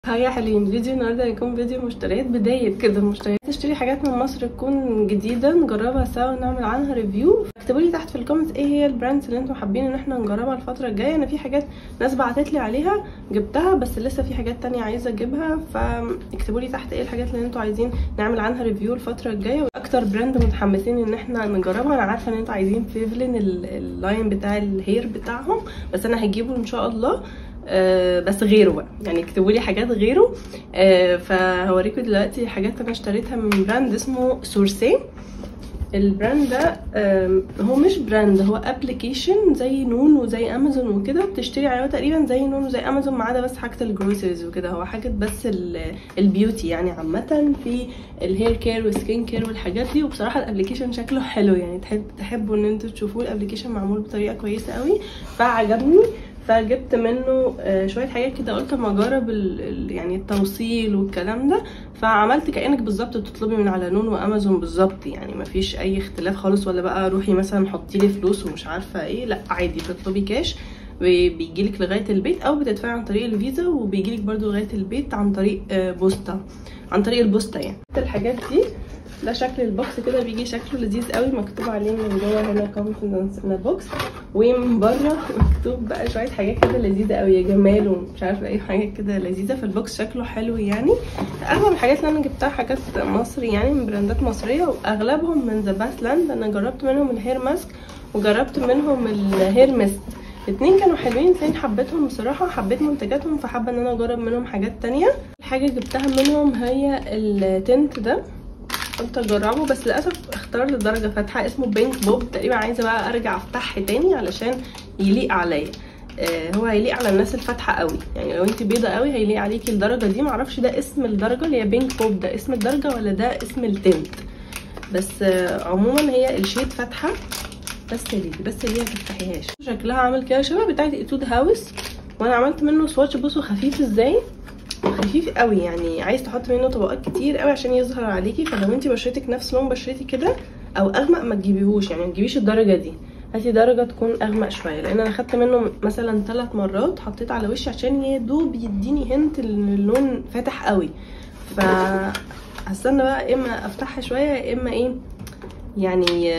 هيا حلوين فيديو النهارده هيكون فيديو مشتريات بداية كده مشتريات تشتري حاجات من مصر تكون جديدة نجربها سوا ونعمل عنها ريفيو اكتبوا لي تحت في الكومنتس ايه هي البراندز اللي انتم حابين ان احنا نجربها الفترة الجاية انا في حاجات ناس بعتت لي عليها جبتها بس لسه في حاجات تانية عايزة اجيبها فاكتبوا لي تحت ايه الحاجات اللي انتم عايزين نعمل عنها ريفيو الفترة الجاية واكتر براند متحمسين ان احنا نجربها انا عارفة ان انتم عايزين فيفلين اللاين بتاع الهير بتاعهم بس انا هجيبه ان شاء الله آه بس غيره بقى يعني اكتبوا لي حاجات غيره آه فهوريكم دلوقتي حاجات انا اشتريتها من براند اسمه سورسي البراند ده آه هو مش براند هو ابلكيشن زي نون وزي امازون وكده بتشتري عليه تقريبا زي نون وزي امازون ما عدا بس حاجه الجروسريز وكده هو حاجه بس البيوتي يعني عامه في الهير كير والسكين كير والحاجات دي وبصراحه الابلكيشن شكله حلو يعني تحب تحبوا ان انتوا تشوفوه الابلكيشن معمول بطريقه كويسه قوي فعجبني فجبت منه شويه حاجات كده قلت اما اجرب يعني التوصيل والكلام ده فعملت كانك بالظبط بتطلبي من على نون وامازون بالظبط يعني مفيش اي اختلاف خالص ولا بقى روحي مثلا حطي لي فلوس ومش عارفه ايه لا عادي بتطلبي كاش بيجيلك لغايه البيت او بتدفعي عن طريق الفيزا وبيجيلك برده لغايه البيت عن طريق بوسطه عن طريق البوسطه يعني الحاجات دي ده شكل البوكس كده بيجي شكله لذيذ قوي مكتوب عليه من جوه هنا كونفيدنس ان بوكس ومن بره مكتوب بقى شويه حاجات كده لذيذه قوي يا جمال ومش عارفه ايه حاجات كده لذيذه فالبوكس شكله حلو يعني اغلب الحاجات اللي انا جبتها حاجات مصري يعني من براندات مصريه واغلبهم من ذا باث لاند انا جربت منهم الهير ماسك وجربت منهم الهير ميست الاتنين كانوا حلوين فين حبيتهم بصراحه حبيت منتجاتهم فحابه ان انا اجرب منهم حاجات تانية الحاجه جبتها منهم هي التنت ده قلت اجربه بس للاسف اختار لدرجه فاتحه اسمه بينك بوب تقريبا عايزه بقى ارجع افتحه تاني علشان يليق عليا آه هو هيليق على الناس الفاتحه قوي يعني لو انت بيضه قوي هيليق عليكي الدرجه دي معرفش ده اسم الدرجه اللي هي بينك بوب ده اسم الدرجه ولا ده اسم التنت بس آه عموما هي الشيد فاتحه بس ليه بس ليه ما تفتحيهاش شكلها عامل كده شبه بتاعت ايتود هاوس وانا عملت منه سواتش بصوا خفيف ازاي خفيف قوي يعني عايز تحط منه طبقات كتير قوي عشان يظهر عليكي فلو انت بشرتك نفس لون بشرتي كده او اغمق ما تجيبيهوش يعني ما تجيبيش الدرجه دي هاتي درجه تكون اغمق شويه لان انا خدت منه مثلا ثلاث مرات حطيت على وشي عشان يا دوب يديني هنت ان اللون فاتح قوي ف هستنى بقى اما افتحها شويه يا اما ايه يعني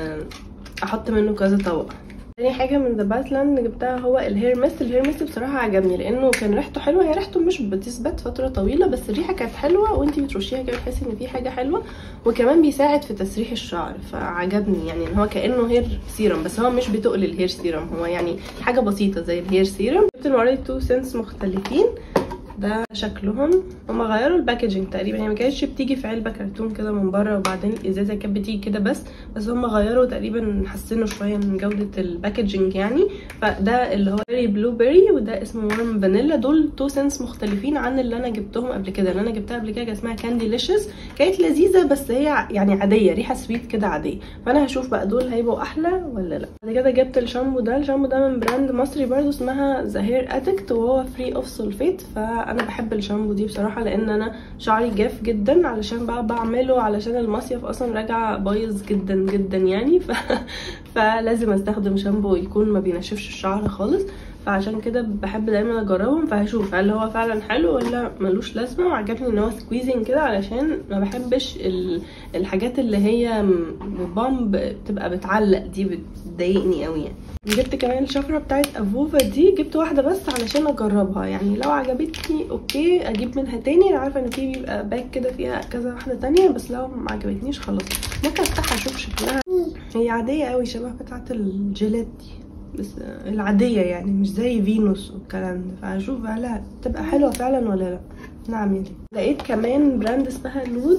احط منه كذا طبقه تاني حاجة من ذا باثلاند جبتها هو الهير ميست الهير ميست بصراحة عجبني لأنه كان ريحته حلوة هي ريحته مش بتثبت فترة طويلة بس الريحة كانت حلوة وانتي بترشيها كده تحسي ان في حاجة حلوة وكمان بيساعد في تسريح الشعر فعجبني يعني ان هو كأنه هير سيرم بس هو مش بتقل الهير سيرم هو يعني حاجة بسيطة زي الهير سيرم جبت المرة دي تو سنس مختلفين ده شكلهم هما غيروا الباكجينج تقريبا يعني ما كانتش بتيجي في علبه كرتون كده من بره وبعدين الازازه كانت بتيجي كده بس بس هما غيروا تقريبا حسنوا شويه من جوده الباكجينج يعني فده اللي هو بيري بلو بيري وده اسمه ورم فانيلا دول تو سنس مختلفين عن اللي انا جبتهم قبل كده اللي انا جبتها قبل كده اسمها كاندي ليشس كانت لذيذه بس هي يعني عاديه ريحه سويت كده عاديه فانا هشوف بقى دول هيبقوا احلى ولا لا بعد كده جبت الشامبو ده الشامبو ده من براند مصري برده اسمها ذا هير ادكت وهو فري اوف سولفيت فانا بحب الشامبو دي بصراحه لان انا شعري جاف جدا علشان بقى بعمله علشان المصيف اصلا راجع بايظ جدا جدا يعني ف... فلازم استخدم شامبو يكون ما بينشفش الشعر خالص فعشان كده بحب دايما اجربهم فهشوف هل هو فعلا حلو ولا ملوش لازمه وعجبني ان هو سكويزنج كده علشان ما بحبش الحاجات اللي هي بامب بتبقى بتعلق دي بتضايقني قوي يعني جبت كمان الشفره بتاعت افوفا دي جبت واحده بس علشان اجربها يعني لو عجبتني اوكي اجيب منها تاني انا عارفه ان في بيبقى باك كده فيها كذا واحده تانية بس لو ما عجبتنيش خلاص ممكن افتحها اشوف شكلها هي عاديه قوي شبه بتاعت الجيلات دي بس العاديه يعني مش زي فينوس والكلام ده فهشوف هل تبقى حلوه فعلا ولا لا نعم يلي لقيت كمان براند اسمها نود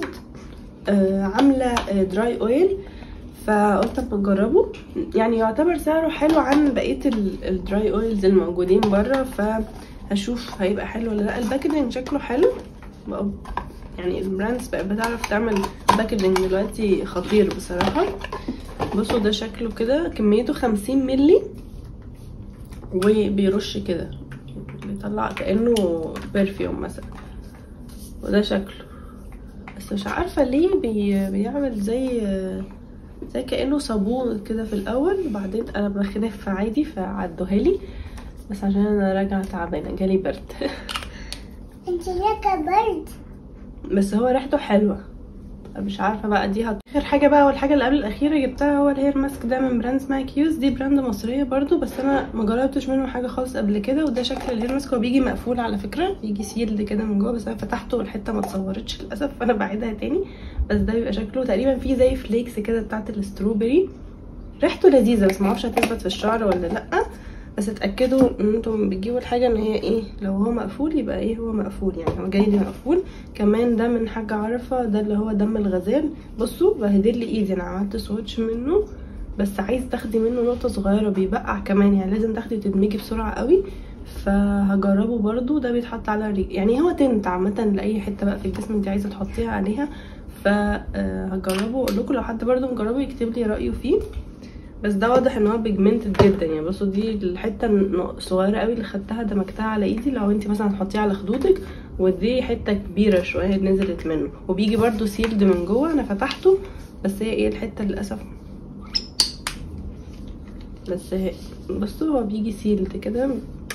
آه عامله آه دراي اويل فقلت اما اجربه يعني يعتبر سعره حلو عن بقيه الدراي اويلز الموجودين بره فهشوف هيبقى حلو ولا لا الباكجينج شكله حلو يعني البراندز بقت بتعرف تعمل باكجينج دلوقتي خطير بصراحه بصوا ده شكله كده كميته خمسين ملي وبيرش كده بيطلع كانه برفيوم مثلا وده شكله بس مش عارفه ليه بي بيعمل زي زي كانه صابون كده في الاول وبعدين انا بخنف عادي فعدوها لي بس عشان انا راجعه تعبانه جالي برد انت ليه كبرت بس هو ريحته حلوه مش عارفه بقى دي هت... اخر حاجه بقى والحاجه اللي قبل الاخيره جبتها هو الهير ماسك ده من براند اسمها كيوز دي براند مصريه برضو بس انا ما جربتش منه حاجه خالص قبل كده وده شكل الهير ماسك هو بيجي مقفول على فكره بيجي سيلد كده من جوه بس انا فتحته والحته ما اتصورتش للاسف فانا بعيدها تاني بس ده بيبقى شكله تقريبا فيه زي فليكس كده بتاعت الستروبري ريحته لذيذه بس معرفش هتثبت في الشعر ولا لا بس اتاكدوا ان انتم بتجيبوا الحاجه ان هي ايه لو هو مقفول يبقى ايه هو مقفول يعني هو جاي لي مقفول كمان ده من حاجه عارفه ده اللي هو دم الغزال بصوا بهدل لي ايدي انا عملت سويتش منه بس عايز تاخدي منه نقطه صغيره بيبقع كمان يعني لازم تاخدي تدمجي بسرعه قوي فهجربه برضو ده بيتحط على ريق يعني هو تنت عامه لاي حته بقى في الجسم انت عايزه تحطيها عليها فهجربه واقول لكم لو حد برضو مجربه يكتب لي رايه فيه بس ده واضح ان هو بيجمنتد جدا يعني بصوا دي الحته الصغيره قوي اللي خدتها دمجتها على ايدي لو انت مثلا هتحطيها على خدودك ودي حته كبيره شويه نزلت منه وبيجي برده سيلد من جوه انا فتحته بس هي ايه الحته للاسف بس هي بصوا هو بيجي سيلد كده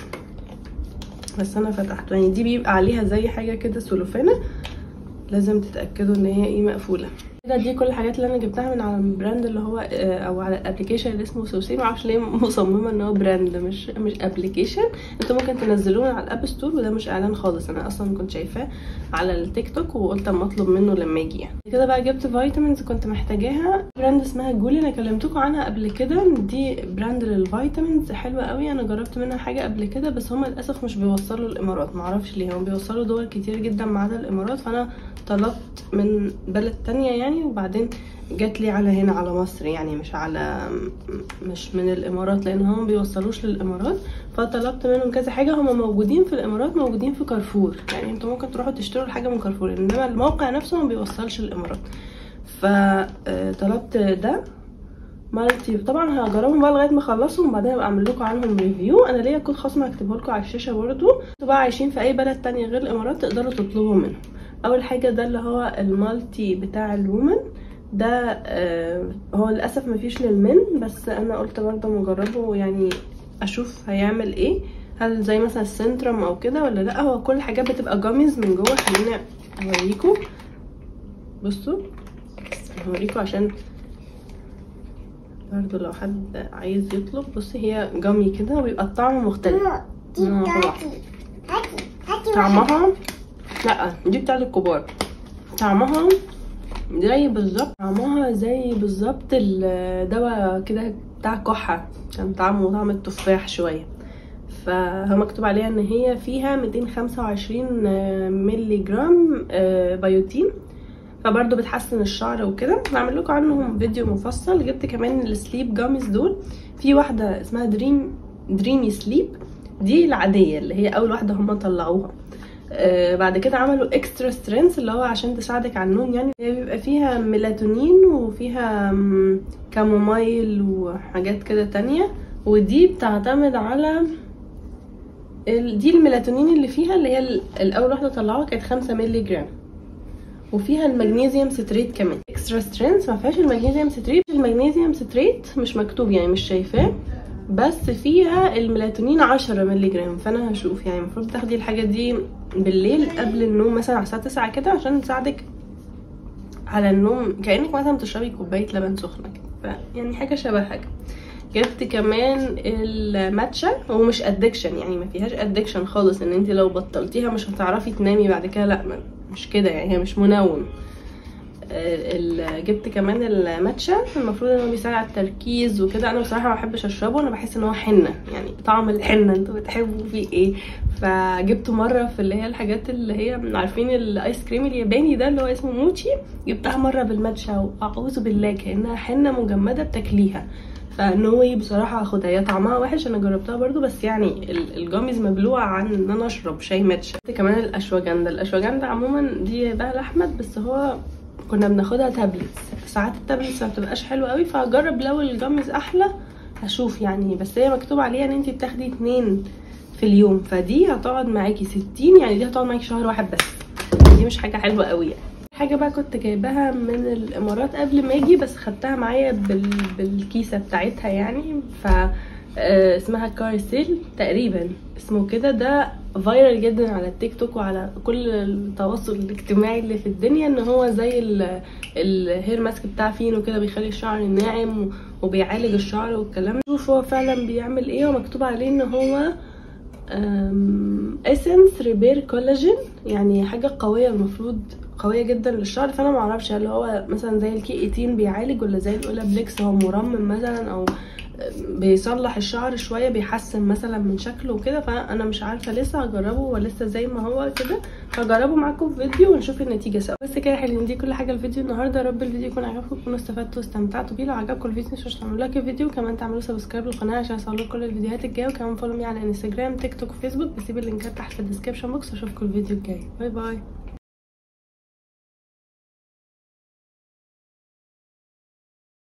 بس انا فتحته يعني دي بيبقى عليها زي حاجه كده سلوفانه لازم تتاكدوا ان هي ايه مقفوله كده دي كل الحاجات اللي انا جبتها من على البراند اللي هو او على الابلكيشن اللي اسمه سوسي معرفش ليه مصممه ان هو براند مش مش ابلكيشن انتوا ممكن تنزلوه على الاب ستور وده مش اعلان خالص انا اصلا كنت شايفاه على التيك توك وقلت اما اطلب منه لما يجي يعني كده بقى جبت فيتامينز كنت محتاجاها براند اسمها جولي انا كلمتكم عنها قبل كده دي براند للفيتامينز حلوه قوي انا جربت منها حاجه قبل كده بس هم للاسف مش بيوصلوا الامارات معرفش ليه هم بيوصلوا دول كتير جدا ما عدا الامارات فانا طلبت من بلد تانية يعني وبعدين جات لي على هنا على مصر يعني مش على مش من الامارات لان هم بيوصلوش للامارات فطلبت منهم كذا حاجه هم موجودين في الامارات موجودين في كارفور يعني انتوا ممكن تروحوا تشتروا الحاجه من كارفور انما الموقع نفسه ما بيوصلش الامارات فطلبت ده مالتي طبعا هجربهم بقى لغايه ما اخلصهم وبعدين ابقى اعمل لكم عنهم ريفيو انا ليا كود خصم هكتبه لكم على الشاشه برضو انتوا بقى عايشين في اي بلد تانية غير الامارات تقدروا تطلبوا منهم اول حاجه ده اللي هو المالتي بتاع الومن ده آه هو للاسف مفيش للمن بس انا قلت برضه مجربه يعني اشوف هيعمل ايه هل زي مثلا السنترم او كده ولا لا هو كل الحاجات بتبقى جامز من جوه خليني اوريكم بصوا هوريكم عشان برضه لو حد عايز يطلب بصي هي جامي كده وبيبقى الطعم مختلف دي بتاعتي هاتي هاتي طعمها لا دي بتاعت الكبار طعمها زي بالظبط طعمها زي بالظبط الدواء كده بتاع كحة كان طعمه طعم التفاح شوية فهو مكتوب عليها ان هي فيها 225 مللي جرام بيوتين فبرضه بتحسن الشعر وكده بعمل لكم عنهم فيديو مفصل جبت كمان السليب جامز دول في واحده اسمها دريم دريمي سليب دي العاديه اللي هي اول واحده هم طلعوها آه بعد كده عملوا اكسترا سترينث اللي هو عشان تساعدك على النوم يعني هي بيبقى فيها ميلاتونين وفيها كامومايل وحاجات كده تانية ودي بتعتمد على ال... دي الميلاتونين اللي فيها اللي هي الاول واحده طلعوها كانت 5 مللي جرام وفيها المغنيسيوم ستريت كمان اكسترا سترينث ما فيهاش المغنيسيوم ستريت المغنيسيوم ستريت مش مكتوب يعني مش شايفاه بس فيها الميلاتونين 10 مللي جرام فانا هشوف يعني المفروض تاخدي الحاجه دي بالليل قبل النوم مثلا على الساعه 9 كده عشان تساعدك على النوم كانك مثلا بتشربي كوبايه لبن سخنه كده يعني حاجه شبه حاجه جبت كمان الماتشا هو مش ادكشن يعني ما فيهاش ادكشن خالص ان انت لو بطلتيها مش هتعرفي تنامي بعد كده لا مش كده يعني هي مش منوم جبت كمان الماتشا المفروض ان هو بيساعد على التركيز وكده انا بصراحه ما بحبش اشربه انا بحس ان هو حنه يعني طعم الحنه انتوا بتحبوا فيه ايه فجبته مره في اللي هي الحاجات اللي هي عارفين الايس كريم الياباني ده اللي هو اسمه موتشي جبتها مره بالماتشا واعوذ بالله كانها حنه مجمده بتاكليها فنوي بصراحه هاخدها هي طعمها وحش انا جربتها برضو بس يعني الجامز مبلوعه عن ان انا اشرب شاي ماتشا كمان الاشواجندا الاشواجندا عموما دي بقى لاحمد بس هو كنا بناخدها تابلتس ساعات التابلتس ما بتبقاش حلوه قوي فهجرب لو الجامز احلى هشوف يعني بس هي مكتوب عليها ان انت بتاخدي اتنين في اليوم فدي هتقعد معاكي ستين يعني دي هتقعد معاكي شهر واحد بس دي مش حاجه حلوه قوي يعني حاجه بقى كنت جايباها من الامارات قبل ما اجي بس خدتها معايا بال... بالكيسه بتاعتها يعني ف آه، اسمها كارسيل تقريبا اسمه كده ده فايرال جدا على التيك توك وعلى كل التواصل الاجتماعي اللي في الدنيا ان هو زي ال- الهير ماسك بتاع فينو كده بيخلي الشعر ناعم وبيعالج الشعر والكلام ده شوف هو فعلا بيعمل ايه ومكتوب عليه ان هو اسنس ريبير كولاجين يعني حاجه قويه المفروض قويه جدا للشعر فانا معرفش هل هو مثلا زي الكي 18 بيعالج ولا زي الاولابليكس هو مرمم مثلا او بيصلح الشعر شويه بيحسن مثلا من شكله وكده فانا مش عارفه لسه هجربه ولسه زي ما هو كده هجربه معاكم في فيديو ونشوف النتيجه سوا بس كده يا حلوين دي كل حاجه الفيديو النهارده يا رب الفيديو يكون عجبكم تكونوا استفدتوا واستمتعتوا بيه لو عجبكم الفيديو متنسوش تعملوا لايك الفيديو وكمان تعملوا سبسكرايب للقناه عشان يوصلوا كل الفيديوهات الجايه وكمان فولو مي على انستجرام تيك توك وفيسبوك بسيب اللينكات تحت في الديسكربشن بوكس واشوفكم الفيديو الجاي باي باي